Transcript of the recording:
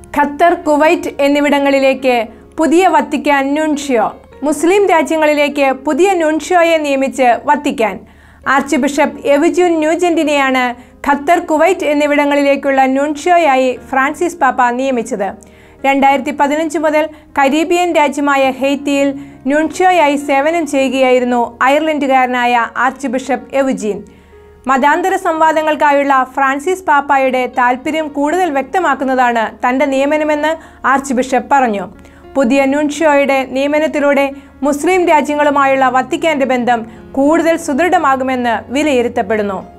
Qatar Kuwait എന്നിവിടങ്ങളിലേക്ക് പുതിയ Vatican നുൻഷ്യോ മുസ്ലിം രാജ്യങ്ങളിലേക്ക് പുതിയ നുൻഷ്യോയെ നിയമിച്ച് വത്തിക്കാൻ ആർച്ച് ബിഷപ്പ് എവിജുൻ ന്യൂജന്റിനെയാണ് ഖത്തർ കുവൈറ്റ് എന്നിവിടങ്ങളിലേക്കുള്ള നുൻഷ്യോയായി ഫ്രാൻസിസ് പാപ്പ നിയമിച്ചത് രണ്ടായിരത്തി പതിനഞ്ച് മുതൽ കരീബിയൻ രാജ്യമായ ഹെയ്ത്തിയിൽ നുൻഷ്യോയായി സേവനം ചെയ്യുകയായിരുന്നു അയർലൻഡുകാരനായ ആർച്ച് ബിഷപ്പ് എവുജീൻ മതാന്തര സംവാദങ്ങൾക്കായുള്ള ഫ്രാൻസിസ് പാപ്പായുടെ താൽപ്പര്യം കൂടുതൽ വ്യക്തമാക്കുന്നതാണ് തന്റെ നിയമനമെന്ന് ആർച്ച് ബിഷപ്പ് പറഞ്ഞു പുതിയ നുൻഷ്യോയുടെ നിയമനത്തിലൂടെ മുസ്ലിം രാജ്യങ്ങളുമായുള്ള വത്തിക്കാന്റെ ബന്ധം കൂടുതൽ സുദൃഢമാകുമെന്ന് വിലയിരുത്തപ്പെടുന്നു